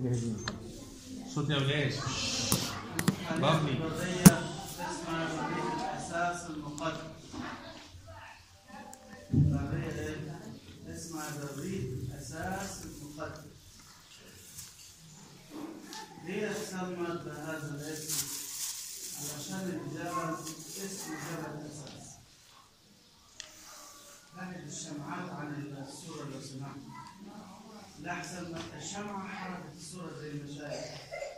جاهزين صوت يا ولاد حديث بابلي. البرية اسمها برية الأساس المقدس برية إيه؟ اسمها برية الأساس المقدس ليه اتسمت بهذا الاسم؟ علشان الجبل اسم جبل الأساس بعد الشمعات عن الصورة لو سمحت لأحسن ما الشمعة حركت الصورة زي ما شايف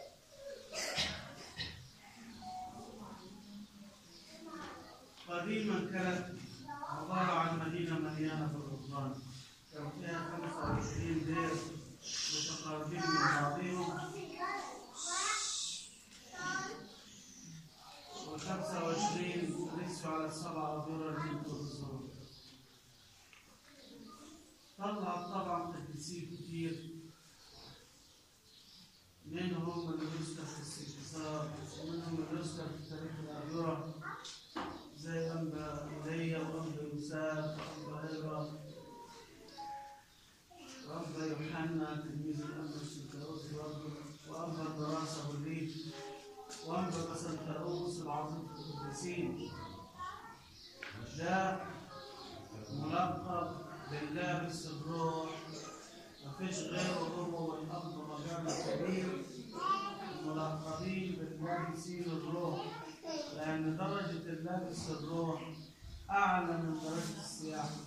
قديما كانت عبارة عن مدينة مليانة بالرهبان كان فيها 25 دير متقاربين من بعضهم و25 رسوا على السبع أبيار من الزهور طلع طبعا قديسين كتير منهم اللي يذكر في الاستنكسار ومنهم اللي يذكر في تاريخ الأبيار زي أنبا إيليا وأنبا يوسف وأنبا هيرا وأنبا يوحنا تلميذ الأنبا الشنكاروس وأنبا- وأنبا الدراسة والليل وأنبا بسنتاروس العظيم في القديسين ده ملقب باللابس الروح مفيش غيره هو والأب رجعنا الكبير ملقبين باللابسين الروح لأن درجة اللبس الروح أعلى من درجة السياحة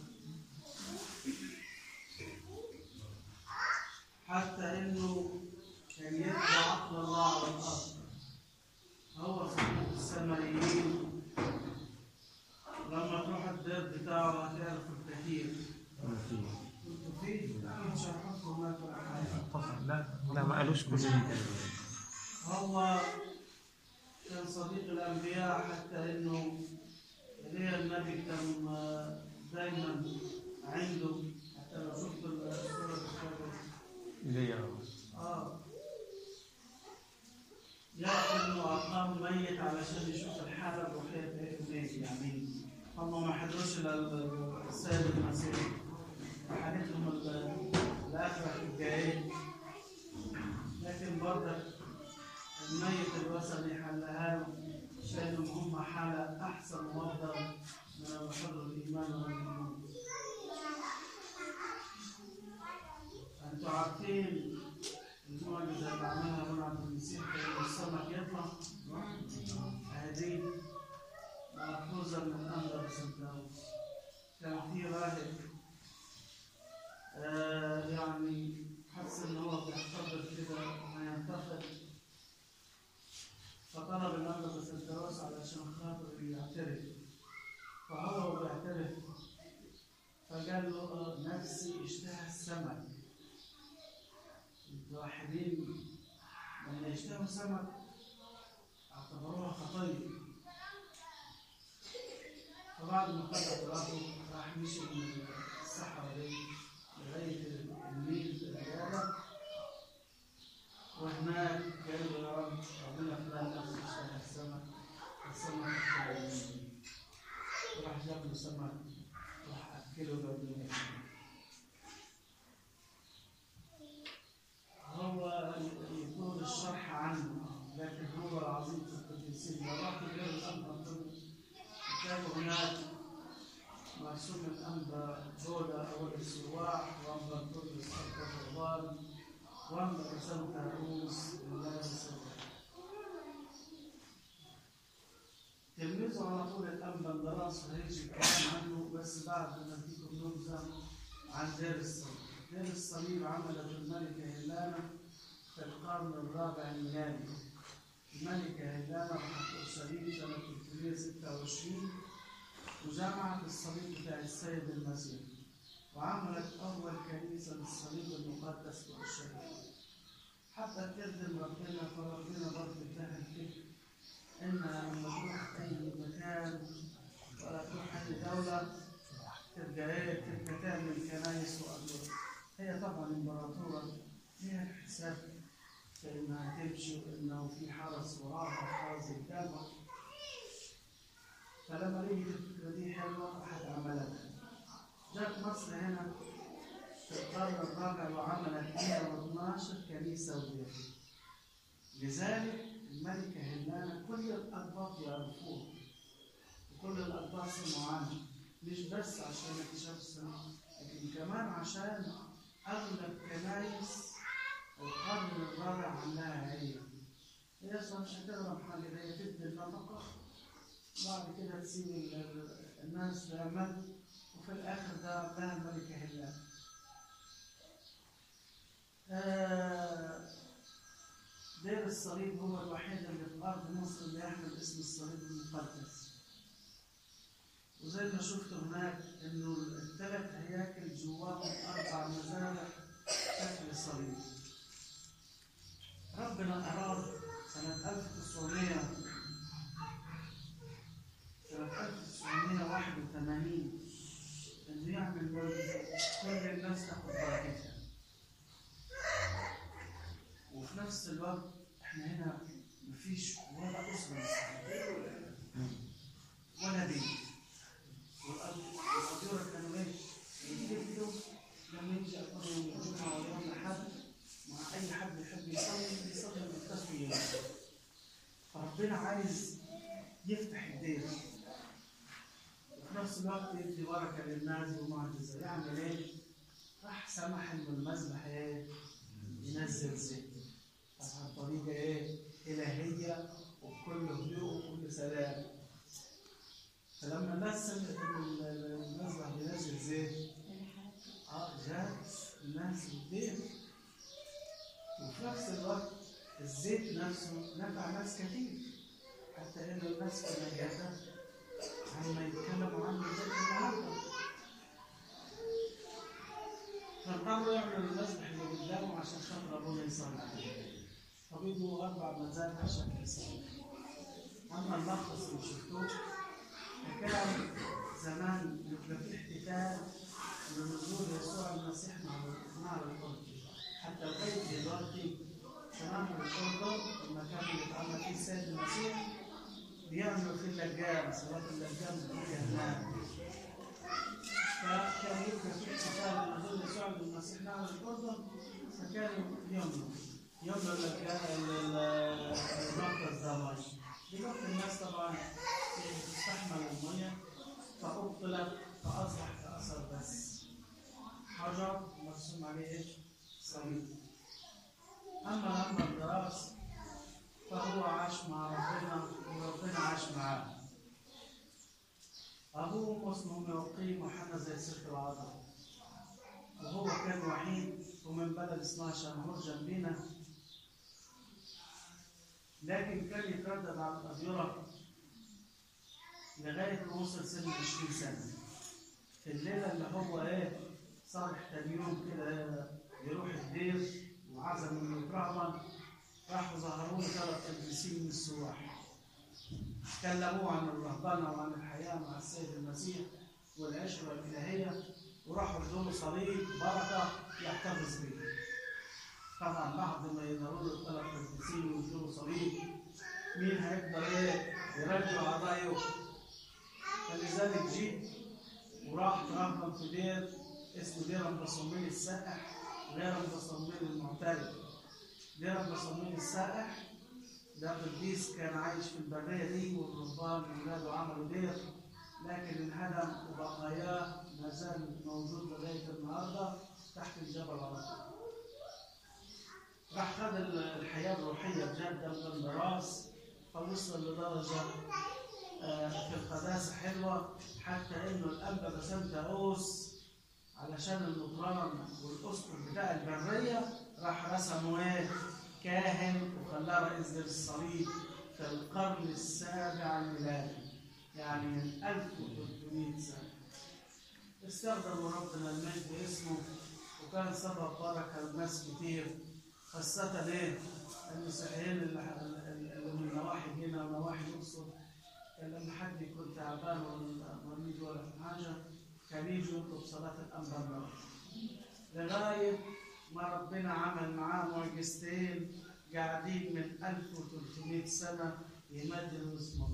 حتى إنه كان يتبع عقل الله على الأرض هو صديق السمائيين لما تروح الدير بتاعه هتعرف الكثير كنت فيه أكيد شرحته هناك ولا حاجة لا لا ما قالوش كل دي هو كان صديق الأنبياء حتى إنه إليه النبي كان آه، دايما عنده حتى لو شفت الصورة الكبيرة ليا آه يأتي إنه أقام ميت علشان يشوف الحالة الروحية بتاعت الناس يعني هم ما حضروش إلى ال- السيد المسيح حكيت لهم ال- الآخرة الجاية لكن برضك الميت الوثني حلها له شايفهم هم حالة أحسن وأفضل من الحر الإيمان والإيمان أنتوا عارفين المعجزة اللي عملها هنا عبد المسيح كان السمك يطلع هذه مأخوذة من أنبا بسنتاوس كان في راهب آه يعني حس إن هو بيحتضر كده هينتقد فطلب الأنبا بسنتاوس علشان خاطر يعترف فهو بيعترف فقال له آه، نفسي اشتهى السمك الواحدين لما يشتهوا سمك اعتبروها خطية فبعد ما خد اعترافه راح مشي من الصحراء دي لغاية النيل في العيادة وهناك قال له يا رب ربنا فلان نفسه اشتهى السمك السمك اشتهى مني راح جاب له سمك راح أكله ربنا يخليه هو يطول الشرح عنه لكن هو العظيم في القديسين لو رحت غير الأنبا كتابه هناك مرسوم الأنبا جودا أول السواح وأنبا كل الرضوان وأنبا حسن تاروس اللابس تلميذه على طول الأنبا الدراس هيجي الكلام عنه بس بعد ما اديكم نبذة عن دير الصليب دير الصليب عملت الملكة هيلانا في القرن الرابع الميلادي الملكة هيلانا راحت أورشليم سنة 326 وجمعت الصليب بتاع السيد المسيح وعملت أول كنيسة للصليب المقدس في أورشليم حتى تخدم ربنا فربنا برضه اداها الفكر إنها لما تروح أي مكان ولا تروح أي دولة تبقى إيه تبقى تعمل كنايس وأدوار هي طبعا إمبراطورة ليها حساب في إنها تمشي وإنه في حرس وراها حرس الجامعة فلما لقيت الفكرة دي حلوة راحت عملتها جت مصر هنا في القرن الرابع وعملت 112 كنيسة ودير لذلك الملكة هيلانا كل الأقباط يعرفوها وكل الأقباط سمعوا عنها مش بس عشان اكتشاف السماء لكن كمان عشان أغلب كنايس القرن الرابع عملها هي هي أصلا مش هتقرا حاجة هي تدي النفقة بعد كده تسيب ال- ال- الناس تعمل وفي الآخر ده عملها الملكة هيلانا آه، دير الصليب هو الوحيد اللي في أرض مصر اللي يحمل اسم الصليب المقدس وزي ما شفت هناك إنه الثلاث هياكل جواهم أربع مزارع شكل صليب ربنا أراد سنة 1900 سنة 1981 إنه يعمل معجزة كل الناس تاخد بركتها وفي نفس الوقت احنا هنا مفيش ولا اسره مسيحيه ولا بيت والأديرة كانوا ايه؟ يجدوا لما يجي يقضوا يوم الجمعة ولا يوم الأحد مع أي حد يحب يصلي يصلي بالتسوية يوم فربنا عايز يفتح الدير وفي نفس الوقت يدي بركة للناس ومعجزة يعمل ايه؟ راح سمح إن المذبح ايه؟ ينزل زيت طبعا طريقة ايه؟ إلهية وبكل هدوء وكل سلام فلما الناس سمعت ان ال- ال- المذبح بينزل زيت اه جات الناس بالدين وفي نفس الوقت الزيت نفسه نفع ناس كتير حتى ان الناس في النجاسة عما يتكلموا عنه زيت النهارده فاضطروا يعملوا المذبح اللي قدامه عشان خاطر ابونا يصلي عليه فبيجوا اربع مذابح شكل صليب اما المرقص اللي شفتوه فكان زمان يبقى في احتفال بنزول يسوع المسيح مع نهر الاردن حتى لغايه دلوقتي في نهر الاردن المكان اللي اتعمل فيه السيد المسيح بيعملوا فيه اللجام صلاه اللجام بتيجي هناك فكان يبقى في احتفال بنزول يسوع المسيح نهر الاردن فكانوا يملوا يملوا اللجام المركز ده ميه دلوقتي الناس طبعا تستحمل الميه فأبطلت فأصبح كأثر بس حجر مرسوم عليه ايش؟ صليب أما لما الدراس فهو عاش مع ربنا وربنا عاش معاه أبوه وأمه اسمهم يقيم وحنا زي ست العذراء وهو كان وحيد ومن بلد اسمها شمهور جنبينا لكن كان يتردد على الأديرة لغاية ما وصل سن 20 سنة في الليلة اللي هو إيه صالح تاني يوم كده يروح الدير وعزم من الرهبة راحوا ظهروا له ثلاث قديسين من السواح كلموه عن الرهبنة وعن الحياة مع السيد المسيح والعشرة الإلهية وراحوا ادوا له صليب بركة يحتفظ بيه طبعا بعد ما يظهروا له الثلاث قديسين ويدوا له صليب مين هيقدر ايه يرجع اعضائه فلذلك جيت وراح ترهبن في دير اسمه دير ام بصميل السائح غير ام بصميل المعترف دير ام بصميل السائح ده قديس كان عايش في البريه دي والرهبان ولاده عملوا دير لكن انهدم وبقاياه ما زال موجود لغايه النهارده تحت الجبل على طول راح خد الحياة الروحية بجد من الميراث فوصل لدرجة آه، في القداسة حلوة حتى إنه الأنبا بسنتاوس علشان النطران والأسقف بتاع البرية راح رسمه إيه؟ كاهن وخلاه رئيس دير الصليب في القرن السابع الميلادي يعني من 1300 سنة استخدموا ربنا المجد اسمه وكان سبب بركة لناس كتير خاصة ليه؟ المسيحيين اللي اللي من نواحي هنا ونواحي الأقصر كان لما حد يكون تعبان ولا مريض ولا في حاجة كان يجي يطلب صلاة الأنبا لغاية ما ربنا عمل معاه معجزتين قاعدين من 1300 سنة يمجدوا اسمه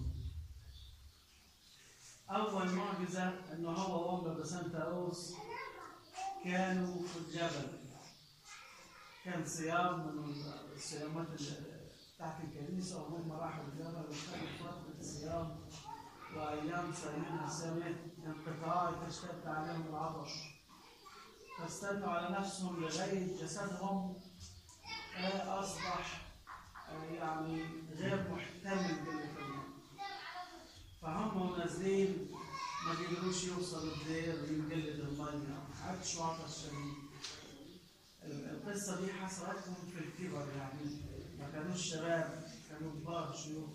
أول معجزة إنه هو وأم بسنتاوس كانوا في الجبل كان صيام من الصيامات اللي بتاعت الكنيسة وهم راحوا الجبل وكانوا فترة صيام وأيام صايمينها سنة انقطاع تشتد عليهم العطش فاستنوا على نفسهم لغاية جسدهم آه، أصبح آه، يعني غير محتمل بالفعل فهم نازلين ما بيقدروش يوصلوا الدير من قلة المية عطش وعطش شديد ال- القصة دي حصلتهم في الكبر يعني ما كانوش شباب كانوا كبار شيوخ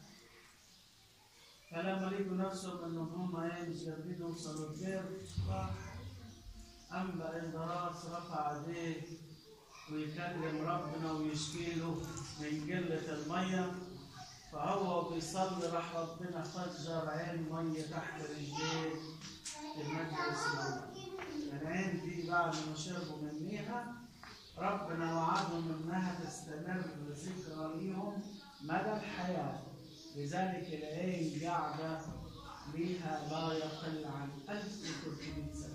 فلما لقوا نفسهم انهم هم ايه مش قادرين يوصلوا الدير راح أنبأ الدراس رفع يديه ويكلم ربنا ويشكي له من قلة المية فهو بيصلي راح ربنا فجر عين مية تحت رجليه المجد اسمه العين دي بعد ما شربوا منيها ربنا وعدهم انها تستمر ذكرى ليهم مدى الحياة لذلك العين قاعدة ليها لا يقل عن 1300 سنة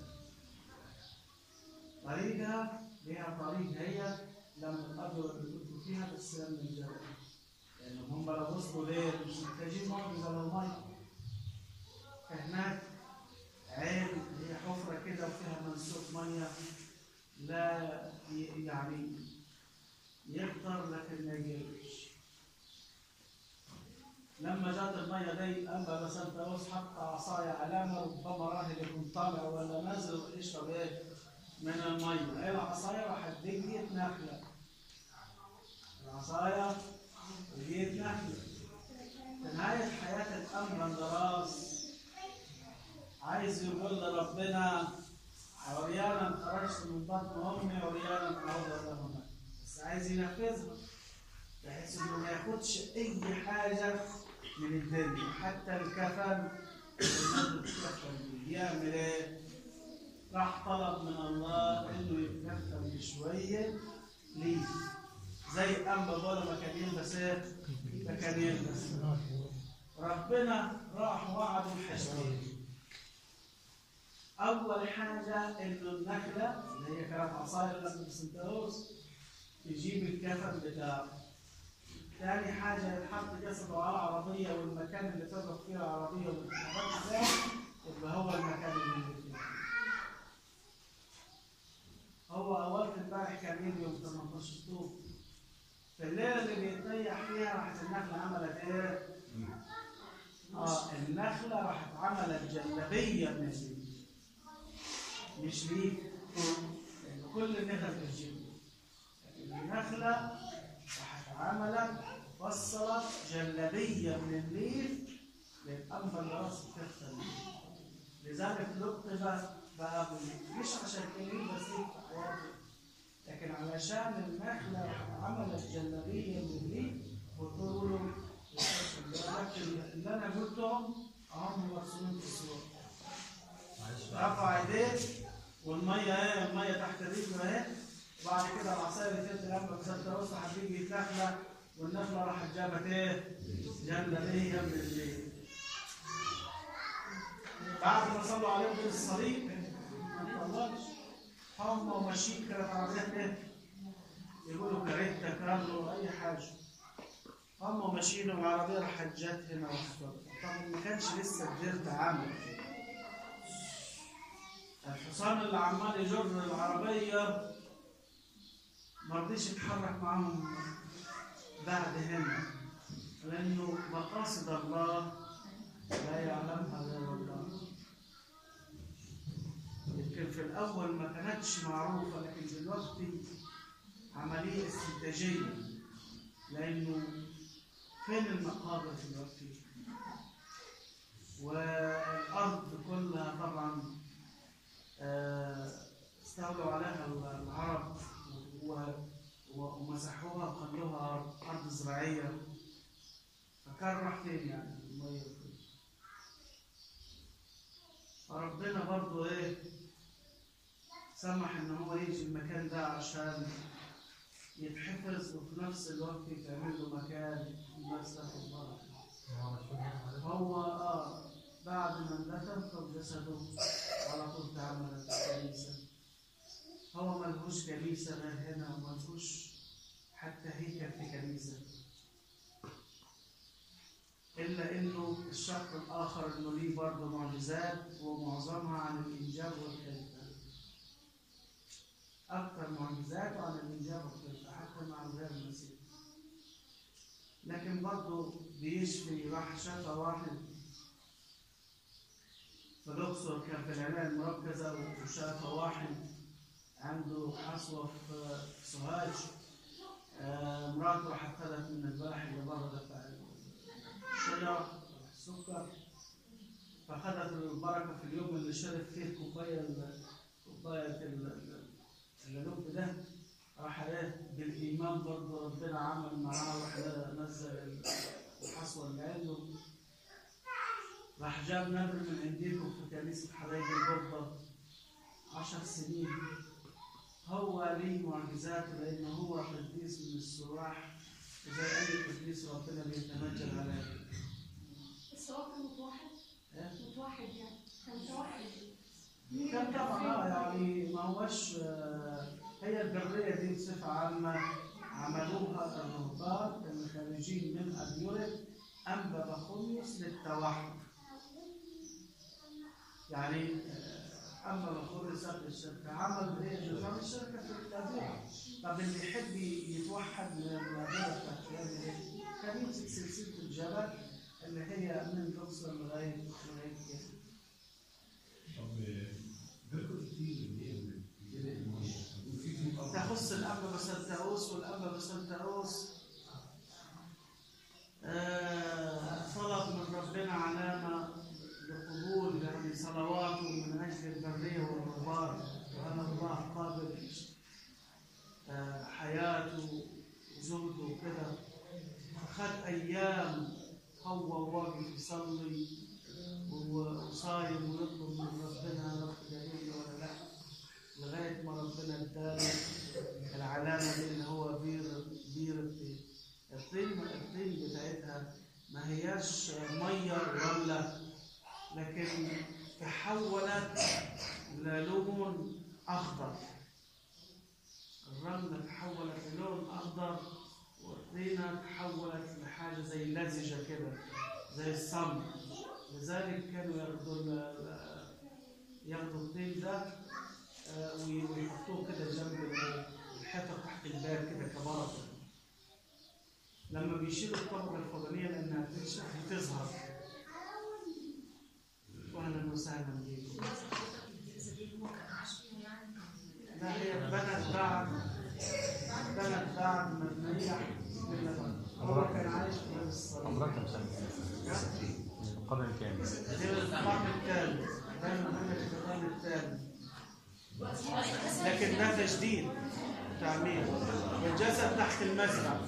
طريقها ليها طريق هي لما تقدروا اللي كنتوا فيها بالسلام من الجبل لأن هم لو وصلوا ليه مش محتاجين معجزة للمية فهناك عين هي حفرة كده وفيها منسوب مية لا ي- يعني يقدر لكن ما يجيبش لما جات المية دي أما بس أنت بص حط عصاية علامة ربما راهي يكون طالع ولا نازل يشرب إيه من المية إيه العصاية راح تدق نخلة العصاية دقيت نخلة في نهاية حياة الأمر دراس عايز يقول لربنا عريانا خرجت من بطن أمي عريانا أعود لهما بس عايز ينفذها بحيث إنه ما ياخدش أي حاجة من الدنيا حتى الكفن الناس بتكفن بيه. يعمل إيه؟ راح طلب من الله إنه يتكفن بشوية ليه زي أما بولا ما كان يلبس إيه؟ ما كان يلبس ربنا راح وعده بحاجتين أول حاجة إنه النخلة اللي هي كانت عصاية لما بسنتهوس تجيب الكفن بتاعه. ثاني حاجة يتحط جسده على العربية والمكان اللي تقف فيه العربية والحاجات ازاي يبقى هو المكان اللي فيه. هو أول امبارح كان يجي يوم 18 طوب. في الليلة اللي بيتريح فيها راحت النخلة عملت إيه؟ اه النخلة راحت عملت جلابية من الجلد. مش ليك لأن كل النخل بتجيب النخلة راحت عملت وصلت جلابية من الليل للأنبا اللي راس الكفة لذلك لقب بقى بالليل. مش عشان كلمة بس ليك في حياته لكن علشان النخلة راحت عملت جلابية من الليل وتقولوا لكن اللي أنا قلتهم هم مرسومين في الصورة رفع ايديه والميه اهي الميه تحت رجله اهي وبعد كده العصايه اللي تنزل لما بسد راسه هتيجي النخله والنخله راحت جابت ايه؟ جلابيه من الليل بعد ما صلوا عليهم بالصليب ما طلعش هم وماشيين كانت عربيات ايه؟ يقولوا كاريتا كارلو اي حاجه هم وماشيين والعربيه راحت جت هنا واحترقت طبعا ما كانش لسه الدير اتعمل الحصان اللي عمال يجر العربية ما رضيش يتحرك معاهم بعد هنا لأنه مقاصد الله لا يعلمها غير الله يمكن في الأول ما كانتش معروفة لكن دلوقتي عملية استنتاجية لأنه فين المقابر دلوقتي؟ والأرض كلها طبعا آه، استولوا عليها العرب و- و- ومسحوها وخلوها أرض زراعية فكان راح فين يعني المية وكده. فربنا برضو إيه سمح إن هو يجي المكان ده عشان يتحفظ وفي نفس الوقت يتعمل له مكان الناس تاخد بركة. هو اه بعد ما اندفن خد جسده على طول تعملت الكنيسة ملهوش كنيسة غير هنا وملهوش حتى هيكل في كنيسة إلا إنه الشق الآخر إنه ليه برضه معجزات ومعظمها عن الإنجاب والخلفة. أكثر معجزات عن الإنجاب والخلفة حتى مع غير المسيح. لكن برضه بيشفي راح شفى واحد في الأقصر كان في العناية المركزة وشاف واحد عنده حصوة في سوهاج آه، مراته راح اخذت من البلح اللي بره ده بتاع الشجر السكر فأخذت البركة في اليوم اللي شرب فيه كوباية ال- كوباية ال- ال- اللوب ده راح ايه بالإيمان برضه ربنا عمل معاه راح نزل الحصوة اللي عنده راح جاب نبر من عندكم في كنيسة حبايب القبة عشر سنين هو ليه معجزات لأنه هو قديس من السواح زي أي قديس ربنا بيتمجد عليه بس هو كان متوحد إيه؟ متوحد يعني كان متوحد كان طبعا آه يعني ما هوش آه، هي البرية دي بصفة عامة عملوها الرهبان الخارجين من أديورة أنبا بخوميوس للتوحد يعني آه، أنبا بخوميوس قبل الشركة عمل إيه نظام الشركة في الأديرة طب اللي يحب يتوحد من الأديرة بتاعت يعمل إيه؟ كان يمسك سلسلة الجبل اللي هي من الأقصر لغاية لغاية كده تخص الأب بسنتاوس والأب بسنتاوس آه، طلب من ربنا علامة لقبول يعني صلواته من أجل البرية والرهبان وأن الله قابل آه، حياته وزهده وكده خد أيام هو واقف يصلي وصايم ويطلب من ربنا يا رب جميل ولا لا لغايه ما ربنا اداله العلامه دي اللي هو بير بير الطين الطين الطين بتاعتها ما هياش ميه ولا لكن تحولت للون اخضر الرمله تحولت للون اخضر والطينه تحولت لحاجه زي لزجه كده زي الصمت لذلك كانوا ياخدوا ال- ال- ياخدوا الطين ده آه، وي- ويحطوه كده جنب ال- الحيطه تحت الباب كده كبركه لما بيشيلوا الطبقه الفوقانيه لانها بتنشف بتظهر واهلا وسهلا بيكم لا هي اتبنت بعد اتبنت بعد ما الميح هو كان عايش في بلد الصليب عمرك كم سنة؟ القرن الكام؟ غير القرن الثالث دايما اقول لك القرن الثالث لكن ده تجديد تعمير والجسد تحت المزرعه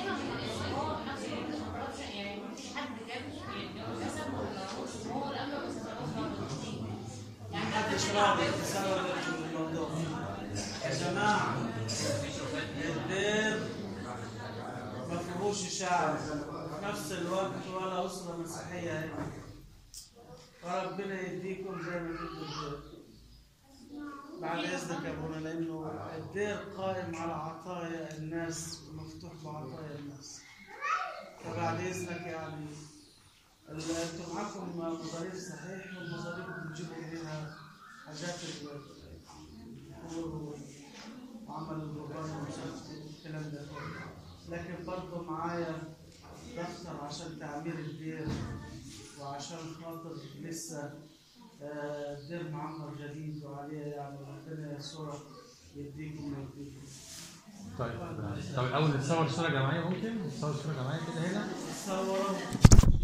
محدش راضي بسبب الموضوع يا جماعه الدير ما فيهوش شعب في نفس الوقت ولا اسره مسيحيه هنا وربنا يديكم زي ما بدكم الدير بعد اذنك يا ابونا لانه الدير قائم على عطايا الناس مفتوح بعطايا الناس فبعد اذنك يعني ال- انتم معكم مصاريف صحيح والمصاريف بتجيبوا منها حاجات الامور وعمل القرآن والمسلسل والكلام ده كله لكن برضه معايا دفتر عشان تعمير الدير وعشان خاطر لسه آه، دير معمر جديد وعليه يعني ربنا يسوع يديكم ويديكم طيب طب الأول نتصور صورة جماعية ممكن؟ نتصور صورة جماعية كده هنا؟ تصوروا